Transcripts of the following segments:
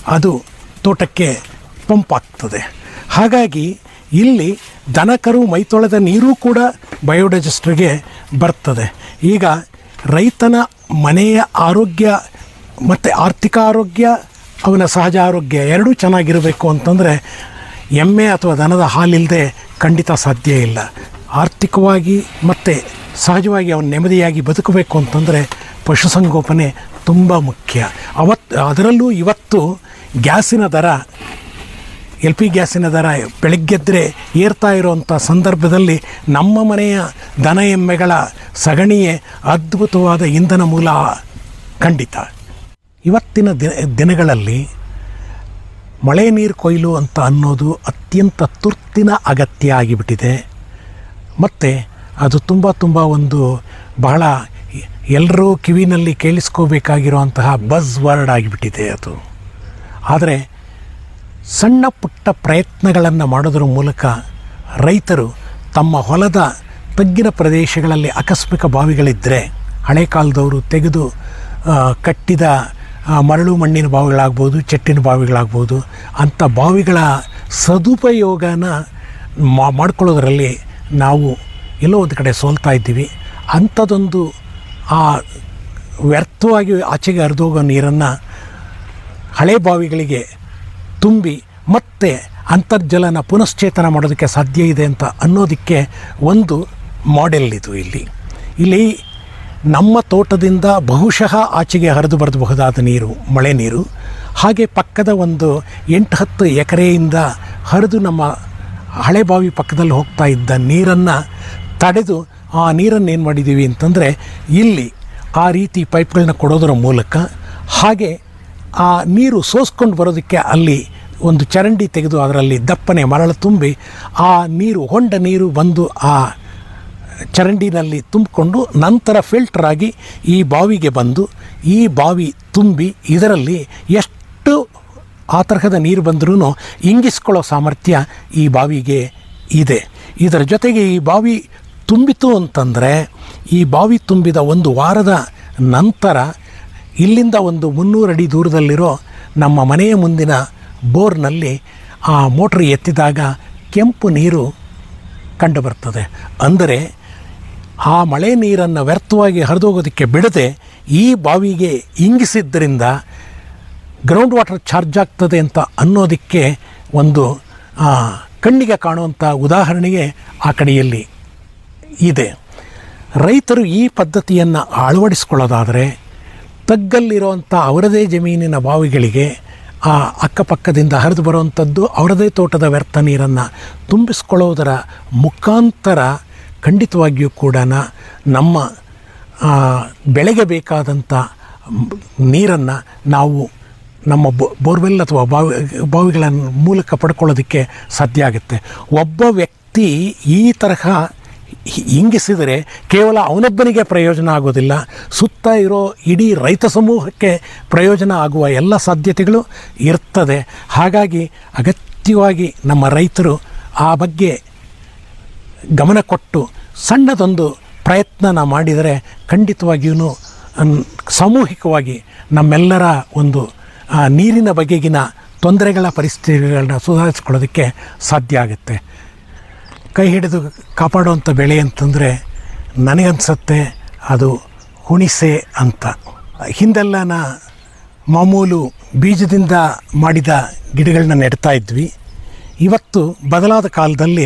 ಅದು ತೋಟಕ್ಕೆ ಪಂಪ್ ಆಗ್ತದೆ ಹಾಗಾಗಿ ಇಲ್ಲಿ ದನಕರು ಮೈತೊಳೆದ ನೀರು ಕೂಡ ಬಯೋಡೈಜೆಸ್ಟರ್ಗೆ ಬರ್ತದೆ ಈಗ ರೈತನ ಮನೆಯ ಆರೋಗ್ಯ ಮತ್ತು ಆರ್ಥಿಕ ಆರೋಗ್ಯ ಅವನ ಸಹಜ ಆರೋಗ್ಯ ಎರಡೂ ಚೆನ್ನಾಗಿರಬೇಕು ಅಂತಂದರೆ ಎಮ್ಮೆ ಅಥವಾ ದನದ ಹಾಲಿಲ್ಲದೆ ಖಂಡಿತ ಸಾಧ್ಯ ಇಲ್ಲ ಆರ್ಥಿಕವಾಗಿ ಮತ್ತು ಸಹಜವಾಗಿ ಅವನು ನೆಮ್ಮದಿಯಾಗಿ ಬದುಕಬೇಕು ಅಂತಂದರೆ ಪಶುಸಂಗೋಪನೆ ತುಂಬ ಮುಖ್ಯ ಅವತ್ತು ಅದರಲ್ಲೂ ಇವತ್ತು ಗ್ಯಾಸಿನ ದರ ಎಲ್ ಪಿ ಗ್ಯಾಸಿನ ದರ ಬೆಳಗ್ಗೆದ್ರೆ ಏರ್ತಾ ಇರುವಂಥ ಸಂದರ್ಭದಲ್ಲಿ ನಮ್ಮ ಮನೆಯ ದನ ಎಮ್ಮೆಗಳ ಸಗಣಿಯೇ ಅದ್ಭುತವಾದ ಇಂಧನ ಮೂಲ ಖಂಡಿತ ಇವತ್ತಿನ ದಿನ ದಿನಗಳಲ್ಲಿ ಮಳೆ ನೀರು ಕೊಯ್ಲು ಅಂತ ಅನ್ನೋದು ಅತ್ಯಂತ ತುರ್ತಿನ ಅಗತ್ಯ ಆಗಿಬಿಟ್ಟಿದೆ ಮತ್ತು ಅದು ತುಂಬ ತುಂಬ ಒಂದು ಬಹಳ ಎಲ್ಲರೂ ಕಿವಿನಲ್ಲಿ ಕೇಳಿಸ್ಕೋಬೇಕಾಗಿರುವಂತಹ ಬಸ್ ವರ್ಡ್ ಆಗಿಬಿಟ್ಟಿದೆ ಅದು ಆದರೆ ಸಣ್ಣ ಪುಟ್ಟ ಪ್ರಯತ್ನಗಳನ್ನು ಮಾಡೋದ್ರ ಮೂಲಕ ರೈತರು ತಮ್ಮ ಹೊಲದ ತಗ್ಗಿನ ಪ್ರದೇಶಗಳಲ್ಲಿ ಆಕಸ್ಮಿಕ ಬಾವಿಗಳಿದ್ದರೆ ಹಳೆ ಕಾಲದವರು ತೆಗೆದು ಆ, ಕಟ್ಟಿದ ಆ, ಮರಳು ಮಣ್ಣಿನ ಬಾವಿಗಳಾಗ್ಬೋದು ಚೆಟ್ಟಿನ ಬಾವಿಗಳಾಗ್ಬೋದು ಅಂಥ ಬಾವಿಗಳ ಸದುಪಯೋಗನ ಮಾ ಮಾಡ್ಕೊಳ್ಳೋದ್ರಲ್ಲಿ ನಾವು ಎಲ್ಲೋ ಒಂದು ಕಡೆ ಸೋಲ್ತಾ ಇದ್ದೀವಿ ಅಂಥದ್ದೊಂದು ಆ ವ್ಯರ್ಥವಾಗಿ ಆಚೆಗೆ ಹರಿದೋಗೋ ನೀರನ್ನು ಹಳೆ ಬಾವಿಗಳಿಗೆ ತುಂಬಿ ಮತ್ತೆ ಅಂತರ್ಜಲನ ಪುನಶ್ಚೇತನ ಮಾಡೋದಕ್ಕೆ ಸಾಧ್ಯ ಇದೆ ಅಂತ ಅನ್ನೋದಕ್ಕೆ ಒಂದು ಮಾಡೆಲ್ ಇದು ಇಲ್ಲಿ ಇಲ್ಲಿ ನಮ್ಮ ತೋಟದಿಂದ ಬಹುಶಃ ಆಚೆಗೆ ಹರಿದು ಬರಬಹುದಾದ ನೀರು ಮಳೆ ನೀರು ಹಾಗೆ ಪಕ್ಕದ ಒಂದು ಎಂಟು ಹತ್ತು ಎಕರೆಯಿಂದ ಹರಿದು ನಮ್ಮ ಹಳೆ ಬಾವಿ ಪಕ್ಕದಲ್ಲಿ ಹೋಗ್ತಾ ಇದ್ದ ನೀರನ್ನು ತಡೆದು ಆ ನೀರನ್ನು ಏನು ಮಾಡಿದ್ದೀವಿ ಅಂತಂದರೆ ಇಲ್ಲಿ ಆ ರೀತಿ ಪೈಪ್ಗಳನ್ನ ಕೊಡೋದರ ಮೂಲಕ ಹಾಗೆ ಆ ನೀರು ಸೋಸ್ಕೊಂಡು ಬರೋದಕ್ಕೆ ಅಲ್ಲಿ ಒಂದು ಚರಂಡಿ ತೆಗೆದು ಅದರಲ್ಲಿ ದಪ್ಪನೆ ಮರಳು ತುಂಬಿ ಆ ನೀರು ಹೊಂಡ ನೀರು ಬಂದು ಆ ಚರಂಡಿನಲ್ಲಿ ತುಂಬಿಕೊಂಡು ನಂತರ ಫಿಲ್ಟರ್ ಆಗಿ ಈ ಬಾವಿಗೆ ಬಂದು ಈ ಬಾವಿ ತುಂಬಿ ಇದರಲ್ಲಿ ಎಷ್ಟು ಆ ತರಹದ ನೀರು ಬಂದರೂ ಇಂಗಿಸ್ಕೊಳ್ಳೋ ಸಾಮರ್ಥ್ಯ ಈ ಬಾವಿಗೆ ಇದೆ ಇದರ ಜೊತೆಗೆ ಈ ಬಾವಿ ತುಂಬಿತು ಅಂತಂದರೆ ಈ ಬಾವಿ ತುಂಬಿದ ಒಂದು ವಾರದ ನಂತರ ಇಲ್ಲಿಂದ ಒಂದು ಮುನ್ನೂರು ಅಡಿ ದೂರದಲ್ಲಿರೋ ನಮ್ಮ ಮನೆಯ ಮುಂದಿನ ಬೋರ್ನಲ್ಲಿ ಆ ಮೋಟ್ರ್ ಎತ್ತಿದಾಗ ಕೆಂಪು ನೀರು ಕಂಡುಬರ್ತದೆ ಅಂದರೆ ಆ ಮಳೆ ನೀರನ್ನು ವ್ಯರ್ಥವಾಗಿ ಹರಿದೋಗೋದಕ್ಕೆ ಬಿಡದೆ ಈ ಬಾವಿಗೆ ಇಂಗಿಸಿದ್ದರಿಂದ ಗ್ರೌಂಡ್ ವಾಟರ್ ಚಾರ್ಜ್ ಆಗ್ತದೆ ಅಂತ ಅನ್ನೋದಕ್ಕೆ ಒಂದು ಆ, ಕಣ್ಣಿಗೆ ಕಾಣುವಂಥ ಉದಾಹರಣೆಗೆ ಆ ಕಡೆಯಲ್ಲಿ ಇದೆ ರೈತರು ಈ ಪದ್ಧತಿಯನ್ನು ಅಳವಡಿಸ್ಕೊಳ್ಳೋದಾದರೆ ತಗ್ಗಲ್ಲಿರುವಂಥ ಅವರದೇ ಜಮೀನಿನ ಬಾವಿಗಳಿಗೆ ಆ ಅಕ್ಕಪಕ್ಕದಿಂದ ಹರಿದು ಬರುವಂಥದ್ದು ಅವರದೇ ತೋಟದ ವ್ಯರ್ಥ ನೀರನ್ನು ತುಂಬಿಸ್ಕೊಳ್ಳೋದರ ಮುಖಾಂತರ ಖಂಡಿತವಾಗಿಯೂ ಕೂಡ ನಮ್ಮ ಆ, ಬೆಳೆಗೆ ಬೇಕಾದಂಥ ನೀರನ್ನು ನಾವು ನಮ್ಮ ಬೊ- ಬೋರ್ವೆಲ್ ಅಥವಾ ಬಾವಿ ಬಾವಿಗಳ ಮೂಲಕ ಪಡ್ಕೊಳ್ಳೋದಕ್ಕೆ ಸಾಧ್ಯ ಆಗುತ್ತೆ ಒಬ್ಬ ವ್ಯಕ್ತಿ ಈ ತರಹ ಹಿ- ಹಿಂಗಿಸಿದರೆ ಕೇವಲ ಅವನೊಬ್ಬನಿಗೆ ಪ್ರಯೋಜನ ಆಗೋದಿಲ್ಲ ಸುತ್ತ ಇರೋ ಇಡೀ ರೈತ ಸಮೂಹಕ್ಕೆ ಪ್ರಯೋಜನ ಆಗುವ ಎಲ್ಲ ಸಾಧ್ಯತೆಗಳು ಇರ್ತದೆ ಹಾಗಾಗಿ ಅಗತ್ಯವಾಗಿ ನಮ್ಮ ರೈತರು ಆ ಬಗ್ಗೆ ಗಮನ ಕೊಟ್ಟು ಸಣ್ಣದೊಂದು ಪ್ರಯತ್ನನ ಮಾಡಿದರೆ ಖಂಡಿತವಾಗಿಯೂ ಸಾಮೂಹಿಕವಾಗಿ ನಮ್ಮೆಲ್ಲರ ಒಂದು ಆ, ನೀರಿನ ಬಗೆಗಿನ ತೊಂದರೆಗಳ ಪರಿಸ್ಥಿತಿಗಳನ್ನ ಸುಧಾರಿಸ್ಕೊಳ್ಳೋದಕ್ಕೆ ಸಾಧ್ಯ ಆಗುತ್ತೆ ಕೈ ಹಿಡಿದು ಕಾಪಾಡುವಂಥ ಬೆಳೆ ಅಂತಂದರೆ ನನಗನ್ಸುತ್ತೆ ಅದು ಹುಣಿಸೆ ಅಂತ ಹಿಂದೆಲ್ಲ ನಾ ಮಾಮೂಲು ಬೀಜದಿಂದ ಮಾಡಿದ ಗಿಡಗಳನ್ನ ನೆಡ್ತಾ ಇದ್ವಿ ಇವತ್ತು ಬದಲಾದ ಕಾಲದಲ್ಲಿ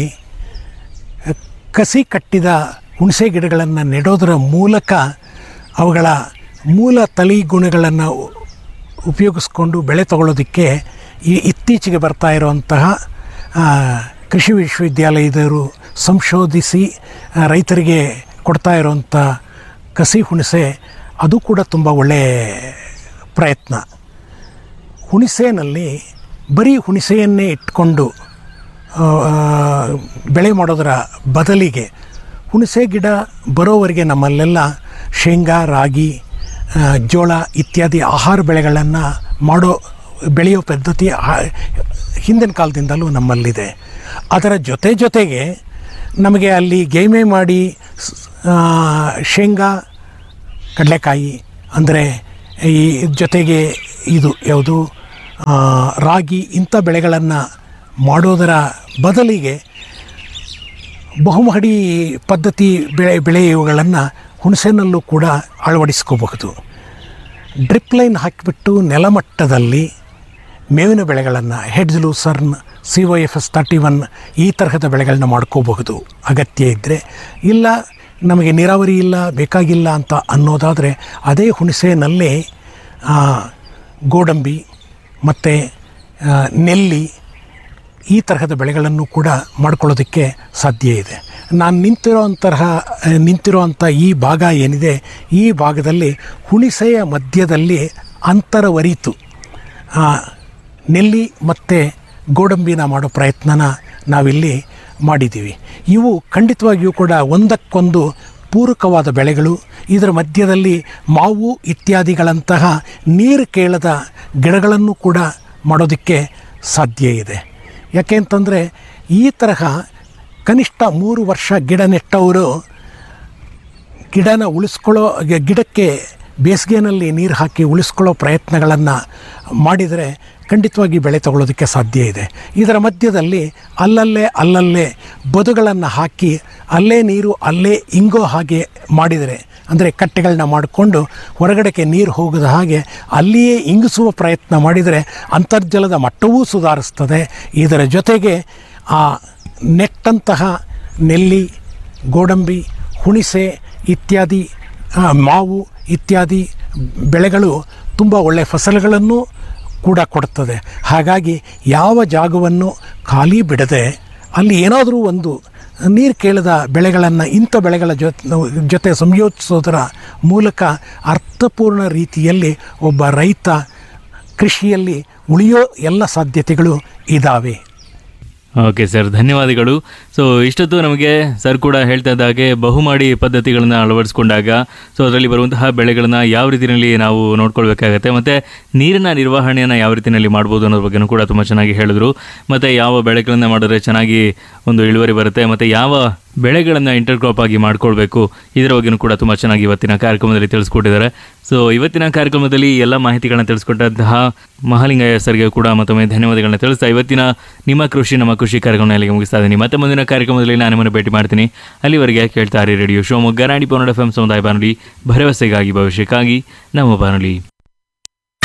ಕಸಿ ಕಟ್ಟಿದ ಹುಣಸೆ ಗಿಡಗಳನ್ನು ನೆಡೋದರ ಮೂಲಕ ಅವುಗಳ ಮೂಲ ತಳಿ ಗುಣಗಳನ್ನು ಉಪಯೋಗಿಸ್ಕೊಂಡು ಬೆಳೆ ತಗೊಳ್ಳೋದಕ್ಕೆ ಈ ಇತ್ತೀಚೆಗೆ ಬರ್ತಾ ಇರುವಂತಹ ಆ, ಕೃಷಿ ವಿಶ್ವವಿದ್ಯಾಲಯದವರು ಸಂಶೋಧಿಸಿ ಆ, ರೈತರಿಗೆ ಕೊಡ್ತಾ ಇರುವಂಥ ಕಸಿ ಹುಣಸೆ ಅದು ಕೂಡ ತುಂಬ ಒಳ್ಳೆಯ ಪ್ರಯತ್ನ ಹುಣಸೆನಲ್ಲಿ ಬರೀ ಹುಣಸೆಯನ್ನೇ ಇಟ್ಕೊಂಡು ಆ, ಬೆಳೆ ಮಾಡೋದರ ಬದಲಿಗೆ ಹುಣಸೆ ಗಿಡ ಬರೋವರೆಗೆ ನಮ್ಮಲ್ಲೆಲ್ಲ ಶೇಂಗಾ ರಾಗಿ ಆ, ಜೋಳ ಇತ್ಯಾದಿ ಆಹಾರ ಬೆಳೆಗಳನ್ನು ಮಾಡೋ ಬೆಳೆಯೋ ಪದ್ಧತಿ ಆ- ಹಿಂದಿನ ಕಾಲದಿಂದಲೂ ನಮ್ಮಲ್ಲಿದೆ ಅದರ ಜೊತೆ ಜೊತೆಗೆ ನಮಗೆ ಅಲ್ಲಿ ಗೇಮೆ ಮಾಡಿ ಸ್- ಆ, ಶೇಂಗಾ ಕಡಲೆಕಾಯಿ ಅಂದರೆ ಈ ಜೊತೆಗೆ ಇದು ಯಾವುದು ಆ, ರಾಗಿ ಇಂಥ ಬೆಳೆಗಳನ್ನು ಮಾಡೋದರ ಬದಲಿಗೆ ಬಹುಮಹಡಿ ಪದ್ಧತಿ ಬೆಳೆ ಬೆಳೆಯುವುಗಳನ್ನು ಹುಣಸೆನಲ್ಲೂ ಕೂಡ ಅಳವಡಿಸ್ಕೋಬಹುದು ಡ್ರಿಪ್ ಲೈನ್ ಹಾಕಿಬಿಟ್ಟು ನೆಲಮಟ್ಟದಲ್ಲಿ ಮೇವಿನ ಬೆಳೆಗಳನ್ನು hedge lucerne C O F S thirty one ಈ ತರಹದ ಬೆಳೆಗಳನ್ನ ಮಾಡ್ಕೋಬಹುದು ಅಗತ್ಯ ಇದ್ದರೆ ಇಲ್ಲ ನಮಗೆ ನೀರಾವರಿ ಇಲ್ಲ ಬೇಕಾಗಿಲ್ಲ ಅಂತ ಅನ್ನೋದಾದರೆ ಅದೇ ಹುಣಸೆನಲ್ಲೇ ಆ, ಗೋಡಂಬಿ ಮತ್ತು ನೆಲ್ಲಿ ಈ ತರಹದ ಬೆಳೆಗಳನ್ನು ಕೂಡ ಮಾಡ್ಕೊಳ್ಳೋದಕ್ಕೆ ಸಾಧ್ಯ ಇದೆ ನಾನು ನಿಂತಿರೋಂತಹ ನಿಂತಿರೋಂಥ ಈ ಭಾಗ ಏನಿದೆ ಈ ಭಾಗದಲ್ಲಿ ಹುಣಿಸೆಯ ಮಧ್ಯದಲ್ಲಿ ಅಂತರವರಿತು ಆ, ನೆಲ್ಲಿ ಮತ್ತು ಗೋಡಂಬಿನ ಮಾಡೋ ಪ್ರಯತ್ನನ ನಾವಿಲ್ಲಿ ಮಾಡಿದ್ದೀವಿ ಇವು ಖಂಡಿತವಾಗಿಯೂ ಕೂಡ ಒಂದಕ್ಕೊಂದು ಪೂರಕವಾದ ಬೆಳೆಗಳು ಇದರ ಮಧ್ಯದಲ್ಲಿ ಮಾವು ಇತ್ಯಾದಿಗಳಂತಹ ನೀರು ಕೇಳದ ಗಿಡಗಳನ್ನು ಕೂಡ ಮಾಡೋದಕ್ಕೆ ಸಾಧ್ಯ ಇದೆ ಯಾಕೆ ಅಂತಂದರೆ ಈ ತರಹ ಕನಿಷ್ಠ ಮೂರು ವರ್ಷ ಗಿಡ ನೆಟ್ಟವರು ಗಿಡನ ಉಳಿಸ್ಕೊಳ್ಳೋ ಗಿ- ಗಿಡಕ್ಕೆ ಬೇಸಿಗೆನಲ್ಲಿ ನೀರು ಹಾಕಿ ಉಳಿಸ್ಕೊಳ್ಳೋ ಪ್ರಯತ್ನಗಳನ್ನು ಮಾಡಿದರೆ ಖಂಡಿತವಾಗಿ ಬೆಳೆ ತಗೊಳ್ಳೋದಕ್ಕೆ ಸಾಧ್ಯ ಇದೆ ಇದರ ಮಧ್ಯದಲ್ಲಿ ಅಲ್ಲಲ್ಲೇ ಅಲ್ಲಲ್ಲೇ ಬದುಗಳನ್ನು ಹಾಕಿ ಅಲ್ಲೇ ನೀರು ಅಲ್ಲೇ ಇಂಗೋ ಹಾಗೆ ಮಾಡಿದರೆ ಅಂದರೆ ಕಟ್ಟೆಗಳನ್ನ ಮಾಡಿಕೊಂಡು ಹೊರಗಡೆಗೆ ನೀರು ಹೋಗದ ಹಾಗೆ ಅಲ್ಲಿಯೇ ಇಂಗಿಸುವ ಪ್ರಯತ್ನ ಮಾಡಿದರೆ ಅಂತರ್ಜಲದ ಮಟ್ಟವೂ ಸುಧಾರಿಸ್ತದೆ ಇದರ ಜೊತೆಗೆ ಆ ನೆಟ್ಟಂತಹ ನೆಲ್ಲಿ ಗೋಡಂಬಿ ಹುಣಿಸೆ ಇತ್ಯಾದಿ ಆ, ಮಾವು ಇತ್ಯಾದಿ ಬೆಳೆಗಳು ತುಂಬ ಒಳ್ಳೆಯ ಫಸಲುಗಳನ್ನು ಕೂಡ ಕೊಡ್ತದೆ ಹಾಗಾಗಿ ಯಾವ ಜಾಗವನ್ನು ಖಾಲಿ ಬಿಡದೆ ಅಲ್ಲಿ ಏನಾದರೂ ಒಂದು ನೀರು ಕೇಳದ ಬೆಳೆಗಳನ್ನು ಇಂಥ ಬೆಳೆಗಳ ಜೊತೆ ಜೊತೆ ಸಂಯೋಜಿಸೋದರ ಮೂಲಕ ಅರ್ಥಪೂರ್ಣ ರೀತಿಯಲ್ಲಿ ಒಬ್ಬ ರೈತ ಕೃಷಿಯಲ್ಲಿ ಉಳಿಯೋ ಎಲ್ಲ ಸಾಧ್ಯತೆಗಳು ಇದ್ದಾವೆ ಓಕೆ ಸರ್ ಧನ್ಯವಾದಗಳು ಸೊ ಇಷ್ಟೊತ್ತು ನಮಗೆ ಸರ್ ಕೂಡ ಹೇಳ್ತಾ ಇದ್ದ ಹಾಗೆ ಬಹುಮಾಡಿ ಪದ್ಧತಿಗಳನ್ನು ಅಳವಡಿಸ್ಕೊಂಡಾಗ ಸೊ ಅದರಲ್ಲಿ ಬರುವಂತಹ ಬೆಳೆಗಳನ್ನ ಯಾವ ರೀತಿಯಲ್ಲಿ ನಾವು ನೋಡ್ಕೊಳ್ಬೇಕಾಗತ್ತೆ ಮತ್ತು ನೀರಿನ ನಿರ್ವಹಣೆಯನ್ನು ಯಾವ ರೀತಿಯಲ್ಲಿ ಮಾಡ್ಬೋದು ಅನ್ನೋದ್ರ ಬಗ್ಗೆನೂ ಕೂಡ ತುಂಬ ಚೆನ್ನಾಗಿ ಹೇಳಿದ್ರು ಮತ್ತು ಯಾವ ಬೆಳೆಗಳನ್ನು ಮಾಡಿದ್ರೆ ಚೆನ್ನಾಗಿ ಒಂದು ಇಳುವರಿ ಬರುತ್ತೆ ಮತ್ತು ಯಾವ ಬೆಳೆಗಳನ್ನು ಇಂಟರ್ ಕ್ರಾಪ್ ಆಗಿ ಮಾಡ್ಕೊಳ್ಬೇಕು ಇದರ ಬಗ್ಗೆನೂ ಕೂಡ ತುಂಬ ಚೆನ್ನಾಗಿ ಇವತ್ತಿನ ಕಾರ್ಯಕ್ರಮದಲ್ಲಿ ತಿಳಿಸ್ಕೊಟ್ಟಿದ್ದಾರೆ ಸೊ ಇವತ್ತಿನ ಕಾರ್ಯಕ್ರಮದಲ್ಲಿ ಎಲ್ಲ ಮಾಹಿತಿಗಳನ್ನ ತಿಳಿಸ್ಕೊಟ್ಟಂತಹ ಮಹಾಲಿಂಗಯ್ಯ ಸರ್ಗೆ ಕೂಡ ಮತ್ತೊಮ್ಮೆ ಧನ್ಯವಾದಗಳನ್ನ ತಿಳಿಸ್ತಾ ಇವತ್ತಿನ ನಿಮ್ಮ ಕೃಷಿ ನಮ್ಮ ಕೃಷಿ ಕಾರ್ಯಕ್ರಮ ಇಲ್ಲಿಗೆ ಮುಗಿಸ್ತಾ ಇದ್ದೀನಿ ಮತ್ತೆ ಮುಂದಿನ ಕಾರ್ಯಕ್ರಮದಲ್ಲಿ ನಾನು ನಿಮ್ಮನ್ನು ಭೇಟಿ ಮಾಡ್ತೀನಿ ಅಲ್ಲಿವರೆಗೆ ಕೇಳ್ತಾರೆ ರೇಡಿಯೋ ಶಿವಮೊಗ್ಗ ರಾಣಿ ಪೌನಡ್ ಎಫ್ ಎಂ ಸಮುದಾಯ ಬಾನುಲಿ ಭರವಸೆಗಾಗಿ ಭವಿಷ್ಯಕ್ಕಾಗಿ ನಮ್ಮ ಬಾನುಲಿ